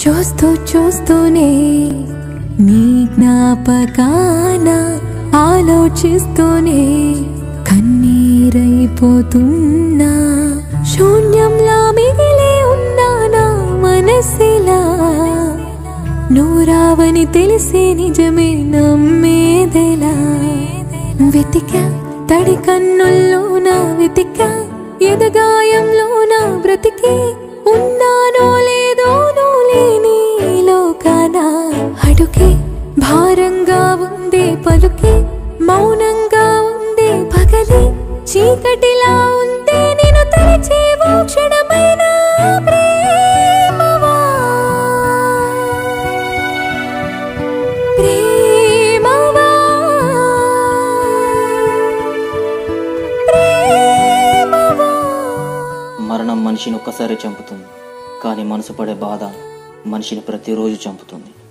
చూస్తూ చూస్తూనే నీ జ్ఞాపకాన ఆలోచిస్తూనే కన్నీరైపోతున్నా శూన్యంలా మిగిలి ఉన్నా నా మనసిలా నూరావని తెలిసి నిజమే నమ్మేదెలా వెతికా తడి కన్నుల్లోన వెతికా ఎదగాయంలో నా బ్రతికి ఉన్నానో లేదో నువ్వు లేని ఈ లోకాన అడుగే భారంగా ఉందే పలుకే మౌనంగా ఉందే పగలే చీకటిలా ఉందే నేను తలచేవో క్షణమైన ప్రేమవా ప్రేమవా ప్రేమవా మరణం మనిషిని ఒక్కసారి చంపుతుంది కానీ మనసు పడే బాధ మనిషిని ప్రతిరోజు చంపుతుంది